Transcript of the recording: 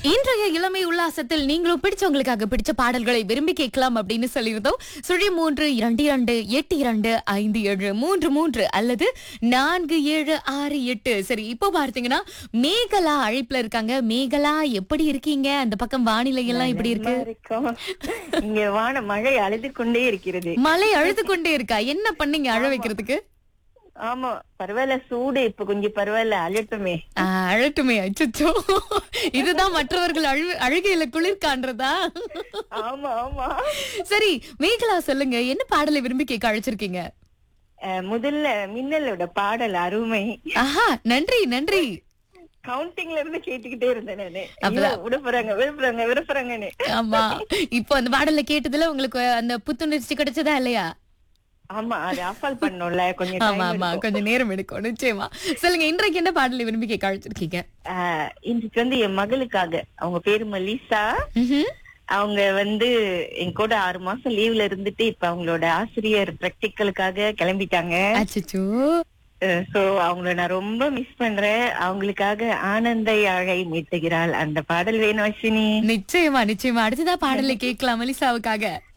இன்றைய இளமை உல்லாசத்தில் நீங்களும் பிடிச்சவங்களுக்காக பிடிச்ச பாடல்களை விரும்பி கேட்கலாம் அப்படின்னு சொல்லியிருந்தோம் சுழி மூன்று இரண்டு இரண்டு எட்டு இரண்டு ஐந்து ஏழு மூன்று மூன்று அல்லது நான்கு ஏழு ஆறு எட்டு சரி இப்போ பார்த்தீங்கன்னா மேகலா அழைப்புல இருக்காங்க மேகலா எப்படி இருக்கீங்க அந்த பக்கம் வானிலை எல்லாம் எப்படி இருக்கு நல்லா இருக்கோம். இங்க வான மழை அழுது கொண்டே இருக்கிறது மழை அழுது கொண்டே இருக்கா என்ன பண்ணீங்க அழ வைக்கிறதுக்கு ஆமா பரவாயில்ல சூடு இப்ப கொஞ்சம் பரவாயில்ல அழட்டுமே ஆ, அழட்டுமே அச்சச்சோ இதுதான் மற்றவர்கள் அழு அழுகையில குளிர் காண்றதா ஆமா ஆமா சரி மேகலா சொல்லுங்க என்ன பாடலை விரும்பி கேட்க அழைச்சிருக்கீங்க அஹ், முதல்ல மின்னலோட பாடல் அருமை ஆஹா நன்றி நன்றி கவுண்டிங்ல இருந்து கேட்டுக்கிட்டே இருந்தேன் நானு அப்பதான். ஐயோ, விடப்போறாங்க விடப்போறாங்க விடப்போறாங்கன்னு ஆமா இப்போ அந்த பாடலை கேட்டதுல உங்களுக்கு அந்த புத்துணர்ச்சி கிடைச்சதா இல்லையா ஆமா அது ஆஃபால் பண்ணோம்ல கொஞ்சம் ஆமா time ஆமா எடுக்கும். கொஞ்சம் நேரம் எடுக்கும் நிச்சயமா சொல்லுங்க இன்றைக்கு என்ன பாடலை விரும்பி கேட்க அழைச்சிருக்கீங்க அஹ், இன்றைக்கு வந்து என் மகளுக்காக அவங்க பேரு மலிசா ம்ஹும். அவங்க வந்து என் கூட ஆறு மாசம் லீவ்ல இருந்துட்டு இப்ப அவங்களோட ஆசிரியர் பிராக்டிக்கலுக்காக கிளம்பிட்டாங்க அச்சச்சோ சோ அவங்கள நான் ரொம்ப மிஸ் பண்றேன் அவங்களுக்காக ஆனந்தை அழை மீட்டுகிறாள் அந்த பாடல் வேணும் அஸ்வினி நிச்சயமா நிச்சயமா அடுத்ததா பாடலை கேட்கலாம் மலிசாவுக்காக